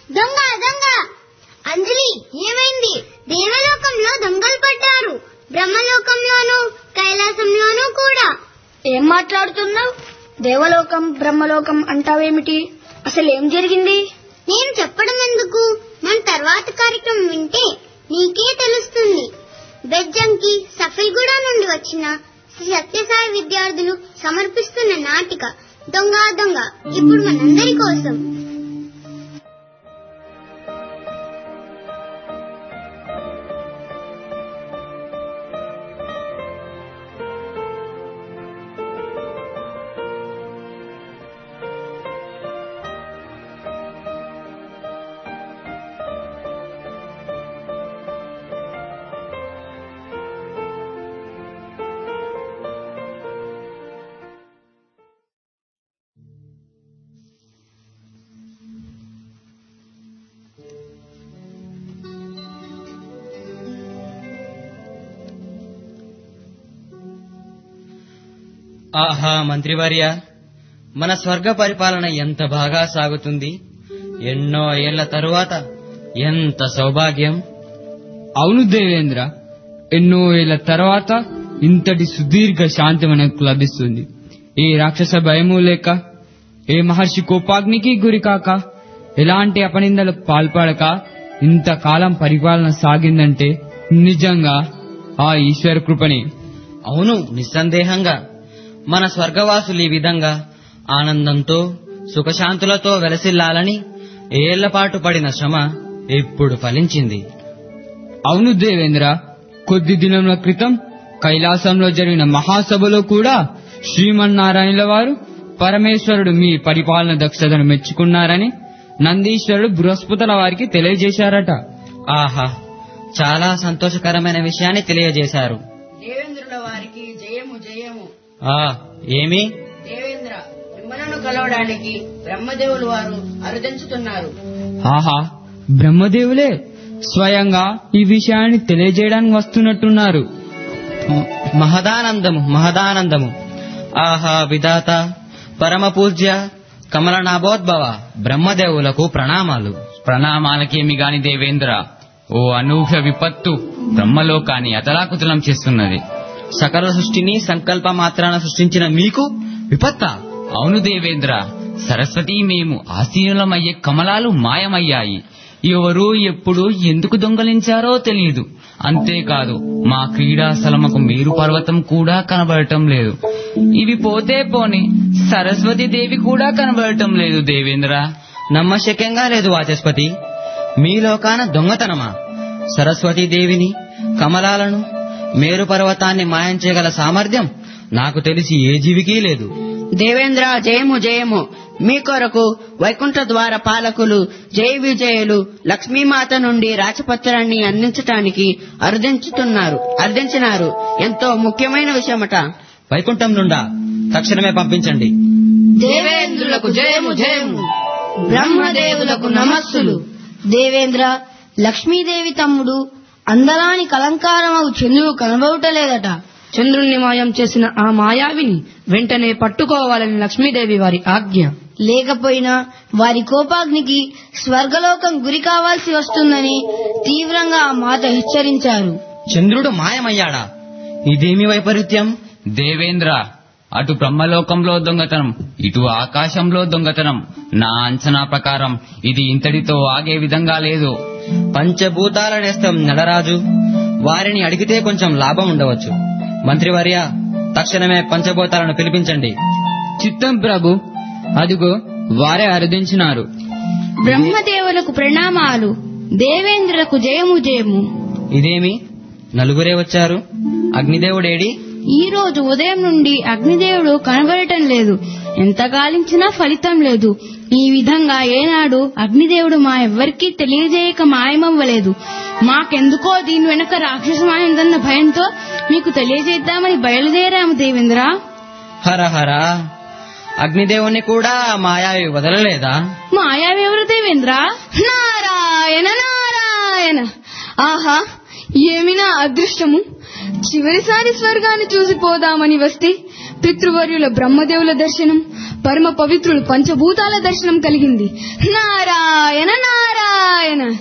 దొంగ దొంగ అంజలి ఏమైంది దేవలోకంలో దొంగలు పడ్డారు బ్రహ్మలోకంలోనూ కైలాసంలోనూ కూడా ఏం మాట్లాడుతున్నావు దేవలోకం బ్రహ్మలోకం అంటావేమిటి అసలు ఏం జరిగింది నేను చెప్పడం ఎందుకు మన తర్వాత కార్యక్రమం వింటే నీకే తెలుస్తుంది బెజ్జంకి సఫిల్గూడ నుండి వచ్చిన శ్రీ సత్యసాయి విద్యార్థులు సమర్పిస్తున్న నాటిక దొంగ దొంగ ఇప్పుడు మనందరి కోసం ఆహా మంత్రివర్య మన స్వర్గ పరిపాలన ఎంత బాగా సాగుతుంది ఎన్నో ఏళ్ల తరువాత ఎంత సౌభాగ్యం అవును దేవేంద్ర ఎన్నో ఏళ్ల తర్వాత ఇంతటి సుదీర్ఘ శాంతి మనకు లభిస్తుంది ఏ రాక్షస భయము లేక ఏ మహర్షి కోపాగ్నికి గురికాక ఎలాంటి అపనిందలకు పాల్పడక ఇంతకాలం పరిపాలన సాగిందంటే నిజంగా ఆ ఈశ్వర కృపని అవును నిస్సందేహంగా మన స్వర్గవాసులు ఈ విధంగా ఆనందంతో సుఖశాంతులతో వెలసిల్లాలని ఏళ్లపాటు పడిన శ్రమ ఇప్పుడు ఫలించింది అవును దేవేంద్ర కొద్ది దినముల క్రితం కైలాసంలో జరిగిన మహాసభలో కూడా శ్రీమన్నారాయణుల వారు పరమేశ్వరుడు మీ పరిపాలన దక్షతను మెచ్చుకున్నారని నందీశ్వరుడు బృహస్పతుల వారికి తెలియజేశారట ఆహా చాలా సంతోషకరమైన విషయాన్ని తెలియజేశారు దేవేంద్రుల వారికి జయము జయము ఆ ఏమి దేవేంద్ర మిమ్మలను కలవడానికి బ్రహ్మదేవులు వారు అరుదించుతున్నారు ఆహా బ్రహ్మదేవులే స్వయంగా ఈ విషయాన్ని తెలియజేయడానికి వస్తున్నట్టున్నారు మహదానందము మహదానందము ఆహా విధాత పరమ పూజ్య కమలనాభోద్భవ బ్రహ్మదేవులకు ప్రణామాలు ప్రణామాలకేమి గాని దేవేంద్ర ఓ అనూహ్య విపత్తు బ్రహ్మలోకాన్ని అతలాకుతలం చేస్తున్నది సకల సృష్టిని సంకల్ప మాత్రాన సృష్టించిన మీకు విపత్త అవును దేవేంద్ర సరస్వతి మేము ఆసీనులమయ్యే కమలాలు మాయమయ్యాయి ఎవరు ఎప్పుడు ఎందుకు దొంగలించారో తెలియదు అంతేకాదు మా క్రీడా స్థలముకు మేరు పర్వతం కూడా కనబడటం లేదు ఇవి పోతే పోని సరస్వతి దేవి కూడా కనబడటం లేదు దేవేంద్ర నమ్మశక్యంగా లేదు వాచస్పతి మీ లోకాన దొంగతనమా సరస్వతీ దేవిని కమలాలను మేరు పర్వతాన్ని మాయం చేయగల సామర్థ్యం నాకు తెలిసి ఏ జీవికి లేదు దేవేంద్ర జయము జయము మీ కొరకు వైకుంఠ ద్వార పాలకులు జయ విజయులు లక్ష్మీమాత నుండి రాజపత్రాన్ని అందించటానికి అర్థించుతున్నారు అర్థించినారు ఎంతో ముఖ్యమైన విషయమట వైకుంఠం నుండా తక్షణమే పంపించండి దేవేంద్రులకు జయము జయము బ్రహ్మదేవులకు నమస్సులు దేవేంద్ర లక్ష్మీదేవి తమ్ముడు అందరాని కలంకారమవు చంద్రుడు కనబడటలేదట చంద్రుణ్ణి మాయం చేసిన ఆ మాయావిని వెంటనే పట్టుకోవాలని లక్ష్మీదేవి వారి ఆజ్ఞ లేకపోయినా వారి కోపాగ్నికి స్వర్గలోకం గురి కావాల్సి వస్తుందని తీవ్రంగా ఆ మాత హెచ్చరించారు చంద్రుడు మాయమయ్యాడా ఇదేమి వైపరీత్యం దేవేంద్ర అటు బ్రహ్మలోకంలో దొంగతనం ఇటు ఆకాశంలో దొంగతనం నా అంచనా ప్రకారం ఇది ఇంతటితో ఆగే విధంగా లేదు పంచభూతాల నేస్తం నడరాజు వారిని అడిగితే కొంచెం లాభం ఉండవచ్చు మంత్రివర్య తక్షణమే పంచభూతాలను పిలిపించండి చిత్తం ప్రభు అదిగో వారే అర్థించినారు బ్రహ్మదేవులకు ప్రణామాలు దేవేంద్రులకు జయము జయము ఇదేమి నలుగురే వచ్చారు అగ్నిదేవుడేడి ఈ రోజు ఉదయం నుండి అగ్నిదేవుడు కనబడటం లేదు ఎంత గాలించినా ఫలితం లేదు ఈ విధంగా ఏనాడు అగ్నిదేవుడు మా ఎవ్వరికీ తెలియజేయక మాయమవ్వలేదు మాకెందుకో దీని వెనుక రాక్షసమాయందన్న భయంతో మీకు తెలియజేద్దామని బయలుదేరాము దేవేంద్ర హర హర అగ్నిదేవుని కూడా ఆ మాయావి వదలలేదా మాయావెవరు దేవేంద్ర నారాయణ నారాయణ ఆహా ఏమినా అదృష్టము చివరిసారి స్వర్గాన్ని చూసిపోదామని వస్తే పితృవర్యుల బ్రహ్మదేవుల దర్శనం పరమ పవిత్రులు పంచభూతాల దర్శనం కలిగింది నారాయణ నారాయణ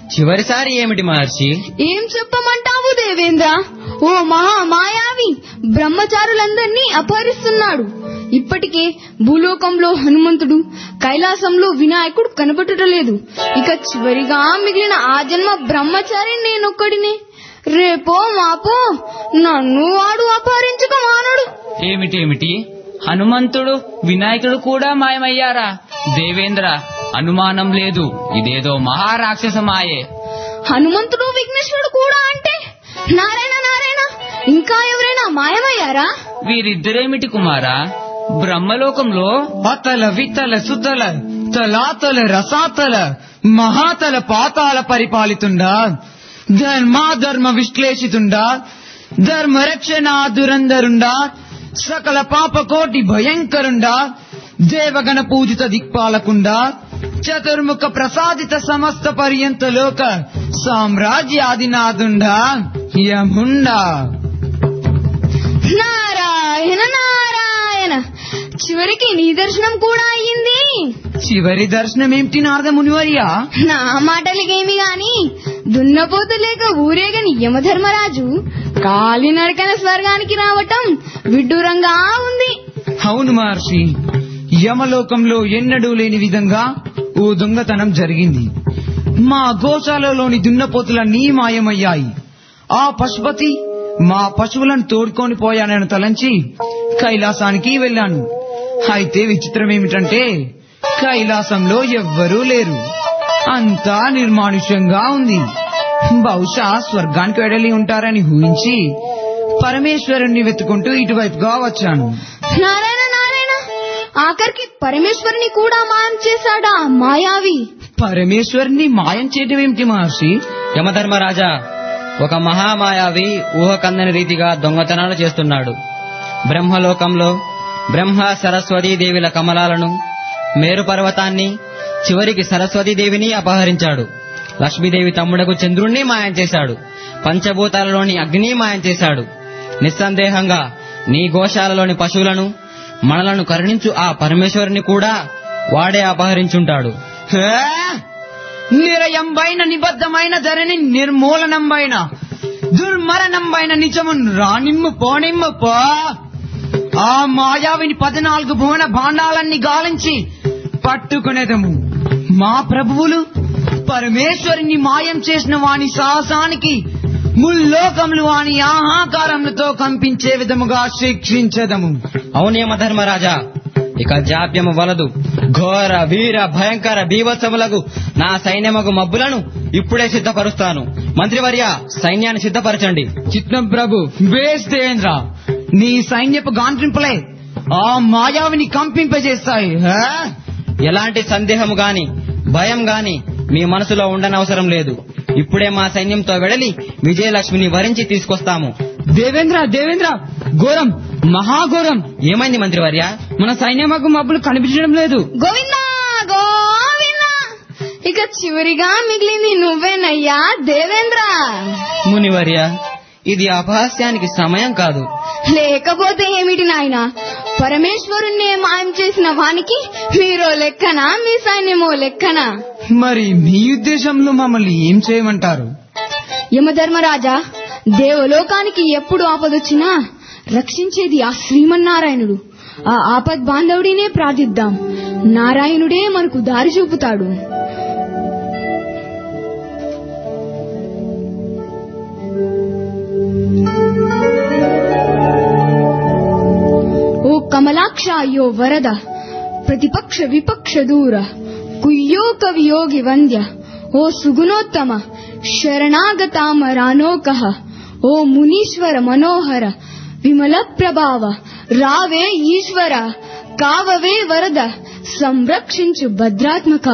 చివరిసారి ఏమిటి మహర్షి ఏం చెప్పమంటావు దేవేంద్ర ఓ మహా మాయావి బ్రహ్మచారులందరినీ అపహరిస్తున్నాడు ఇప్పటికే భూలోకంలో హనుమంతుడు కైలాసంలో వినాయకుడు కనబడటలేదు ఇక చివరిగా మిగిలిన ఆ జన్మ బ్రహ్మచారి నేనొక్కడినే రేపో మాపో నన్ను వాడు అపహరించక మానడు ఏమిటేమిటి హనుమంతుడు వినాయకుడు కూడా మాయమయ్యారా దేవేంద్ర అనుమానం లేదు ఇదేదో మహారాక్షస మాయే హనుమంతుడు విఘ్నేశ్వరుడు కూడా అంటే నారాయణ నారాయణ ఇంకా ఎవరైనా మాయమయ్యారా వీరిద్దరేమిటి కుమారా బ్రహ్మలోకంలో అతల వితల సుతల తలాతల రసాతల మహాతల పాతాల పరిపాలితుండా ధర్మాధర్మ విశ్లేషితుండా ధర్మరక్షణ దురందరుండా సకల పాపకోటి భయంకరుండా దేవగణ పూజిత దిక్పాలకుండా చతుర్ముఖ ప్రసాదిత సమస్త పర్యంత లోక సామ్రాజ్యాదినాథుండా యముండా నారాయణ నారాయణ చివరికి నీ దర్శనం కూడా అయ్యింది చివరి దర్శనం ఏమిటి నారద మునివర్యా నా మాటలకేమి గాని దున్నపోతు లేక ఊరేగని యమధర్మరాజు కాలినడకన స్వర్గానికి రావటం విడ్డూరంగా ఉంది అవును మహర్షి యమలోకంలో ఎన్నడూ లేని విధంగా ఓ దొంగతనం జరిగింది మా గోశాలలోని దున్నపోతులన్నీ మాయమయ్యాయి ఆ పశుపతి మా పశువులను తోడుకొని పోయానని తలంచి కైలాసానికి వెళ్ళాను అయితే విచిత్రం ఏమిటంటే కైలాసంలో ఎవ్వరూ లేరు అంతా నిర్మానుష్యంగా ఉంది బహుశా స్వర్గానికి వెడలి ఉంటారని ఊహించి పరమేశ్వరుణ్ణి వెతుకుంటూ ఇటువైపుగా వచ్చాను నారాయణ నారాయణ ఆఖరికి పరమేశ్వరుని కూడా మాయం చేశాడా ఆ మాయావి పరమేశ్వరుని మాయం చేయటం ఏమిటి మహర్షి యమధర్మరాజా ఒక మహామాయావి ఊహకందని రీతిగా దొంగతనాలు చేస్తున్నాడు బ్రహ్మలోకంలో బ్రహ్మ సరస్వతీ దేవిల కమలాలను మేరు పర్వతాన్ని చివరికి సరస్వతీ దేవిని అపహరించాడు లక్ష్మీదేవి తమ్ముడకు చంద్రుణ్ణి మాయం చేశాడు పంచభూతాలలోని అగ్ని మాయం చేశాడు నిస్సందేహంగా నీ గోశాలలోని పశువులను మనలను కరుణించు ఆ పరమేశ్వరుని కూడా వాడే అపహరించుంటాడు హే? నిరయంబైన నిబద్ధమైన ధరని నిర్మూలనంబైన దుర్మరణంబైన నిజము రానిమ్ము పోనిమ్ము పో ఆ మాయావిని పద్నాలుగు భువన భాండాలన్నీ గాలించి పట్టుకునేదము మా ప్రభువులు పరమేశ్వరుని మాయం చేసిన వాని సాహసానికి ముల్లోకములు వాని ఆహాకారములతో కంపించే విధముగా శిక్షించదము అవును యమధర్మరాజా ఇక జాప్యము వలదు ఘోర వీర భయంకర బీభత్సములకు నా సైన్యమగు మబ్బులను ఇప్పుడే సిద్ధపరుస్తాను మంత్రివర్య సైన్యాన్ని సిద్ధపరచండి చిత్తం ప్రభు బేస్ దేవేంద్ర నీ సైన్యపు గాంట్రింపులే ఆ మాయావిని కంపింపజేస్తాయి హే? ఎలాంటి సందేహము గాని భయం గాని మీ మనసులో ఉండనవసరం లేదు ఇప్పుడే మా సైన్యంతో వెడలి విజయలక్ష్మిని వరించి తీసుకొస్తాము దేవేంద్ర దేవేంద్ర ఘోరం మహాఘోరం ఏమైంది మంత్రివర్య మన సైన్యమగు మబ్బులు కనిపించడం లేదు గోవిందా గోవిందా ఇక చివరిగా మిగిలింది నువ్వేనయ్యా దేవేంద్ర మునివర్య ఇది అపహాస్యానికి సమయం కాదు లేకపోతే ఏమిటి నాయన పరమేశ్వరుణ్ణే మాయం చేసిన వానికి మీరో లెక్కనా మీ సైన్యమో లెక్కనా మరి మీ ఉద్దేశంలో మమ్మల్ని ఏం చేయమంటారు యమధర్మరాజా దేవలోకానికి ఎప్పుడు ఆపదొచ్చినా రక్షించేది ఆ శ్రీమన్నారాయణుడు ఆ ఆపద్ బాంధవుడినే ప్రార్థిద్దాం నారాయణుడే మనకు దారి చూపుతాడు ఓ కమలాక్ష అయ్యో వరద ప్రతిపక్ష విపక్ష దూర కుయ్యో కవియోగి వంద్య ఓ సుగుణోత్తమ శరణాగతామరానోక ఓ మునీశ్వర మనోహర విమల ప్రభావ రావే ఈశ్వర కావవే వరద సంరక్షించు భద్రాత్మక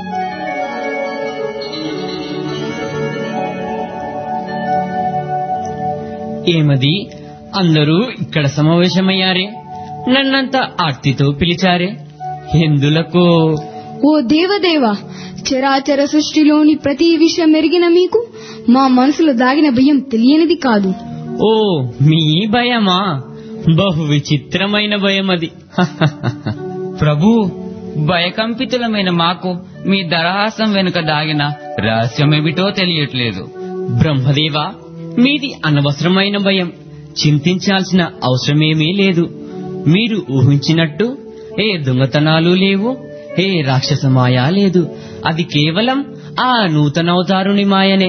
ఏమది అందరూ ఇక్కడ సమావేశమయ్యారే నన్నంత ఆర్తితో పిలిచారే ఎందులకు ఓ దేవదేవ చరాచర సృష్టిలోని ప్రతి విషయం ఎరిగిన మీకు మా మనసులో దాగిన భయం తెలియనిది కాదు ఓ మీ భయమా బహు విచిత్రమైన భయం అది ప్రభు భయకంపితులమైన మాకు మీ దరహాసం వెనుక దాగిన రహస్యమేమిటో తెలియట్లేదు బ్రహ్మదేవా మీది అనవసరమైన భయం చింతించాల్సిన అవసరమేమీ లేదు మీరు ఊహించినట్టు ఏ దొంగతనాలు లేవు ఏ రాక్షస మాయ లేదు అది కేవలం ఆ నూతనవతారుని మాయనే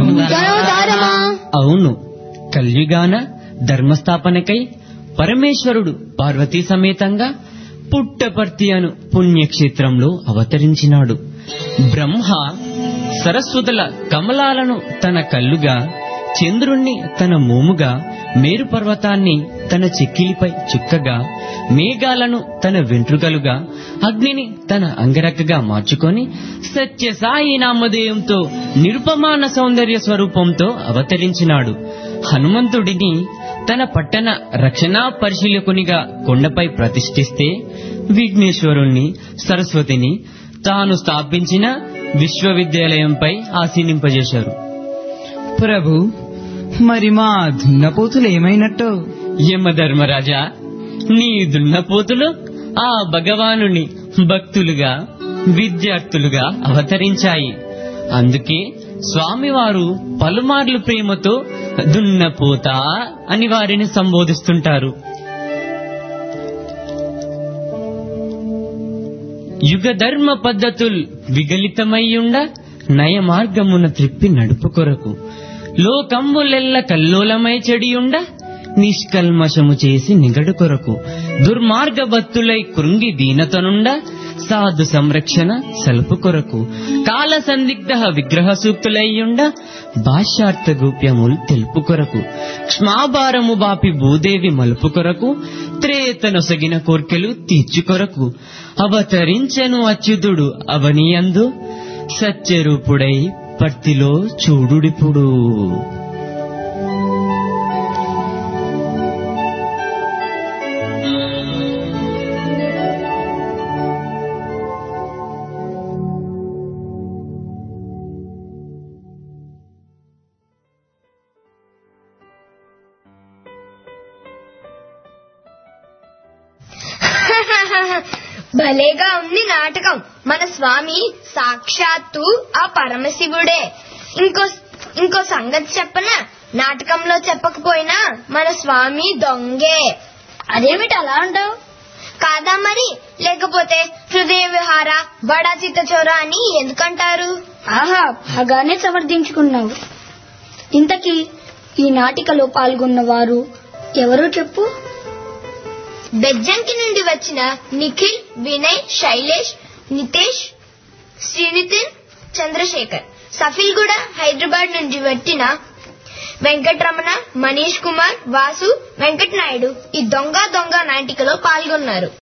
అవును కల్యుగాన ధర్మస్థాపనకై పరమేశ్వరుడు పార్వతీ సమేతంగా పుట్టపర్తి అను పుణ్యక్షేత్రంలో అవతరించినాడు బ్రహ్మ సరస్వతుల కమలాలను తన కళ్ళుగా చంద్రుణ్ణి తన మోముగా మేరు పర్వతాన్ని తన చెక్కిలిపై చుక్కగా మేఘాలను తన వెంట్రుకలుగా అగ్నిని తన అంగరక్కగా మార్చుకొని సత్య సాయి నామధేయంతో నిరుపమాన సౌందర్య స్వరూపంతో అవతరించినాడు హనుమంతుడిని తన పట్టణ రక్షణా పరిశీలకునిగా కొండపై ప్రతిష్ఠిస్తే విఘ్నేశ్వరుణ్ణి సరస్వతిని తాను స్థాపించిన విశ్వవిద్యాలయంపై ఆసీనింపజేశారు ప్రభు మరి మా దున్నపోతులు ఏమైనట్టు యమధర్మరాజా నీ దున్నపోతులు ఆ భగవానుని భక్తులుగా విద్యార్థులుగా అవతరించాయి అందుకే స్వామివారు పలుమార్లు ప్రేమతో దున్నపోత అని వారిని సంబోధిస్తుంటారు యుగ ధర్మ పద్ధతుల్ విగలితమయ్యుండ నయ మార్గమున త్రిప్పి నడుపు కొరకు లోకంబులెల్ల కల్లోలమై చెడియుండ నిష్కల్మషము చేసి నిగడు కొరకు దుర్మార్గ భక్తులై కృంగి దీనతనుండ సాధు సంరక్షణ సలుపు కొరకు కాల సందిగ్ధ విగ్రహ సూక్తులయ్యుండ భాష్యార్థ గోప్యములు తెలుపు కొరకు క్ష్మాభారము బాపి భూదేవి మలుపు కొరకు త్రేతనొసగిన కోర్కెలు తీర్చు కొరకు అవతరించెను అచ్యుతుడు అవనియందు సత్యరూపుడై పర్తిలో చూడుడిపుడు భలేగా ఉంది నాటకం మన స్వామి సాక్షాత్తు ఆ పరమశివుడే ఇంకో ఇంకో సంగతి చెప్పన నాటకంలో చెప్పకపోయినా మన స్వామి దొంగే అదేమిటి అలా అంటావు కాదా మరి లేకపోతే హృదయ విహార బడా చిత్త చోర అని ఎందుకంటారు ఆహా బాగానే సమర్థించుకున్నావు ఇంతకీ ఈ నాటికలో పాల్గొన్న వారు ఎవరో చెప్పు బెజ్జంకి నుండి వచ్చిన నిఖిల్ వినయ్ శైలేష్ నితేష్ శ్రీనితిన్ చంద్రశేఖర్ సఫిల్ కూడా హైదరాబాద్ నుంచి వచ్చిన వెంకటరమణ మనీష్ కుమార్ వాసు వెంకట నాయుడు ఈ దొంగ దొంగ నాటికలో పాల్గొన్నారు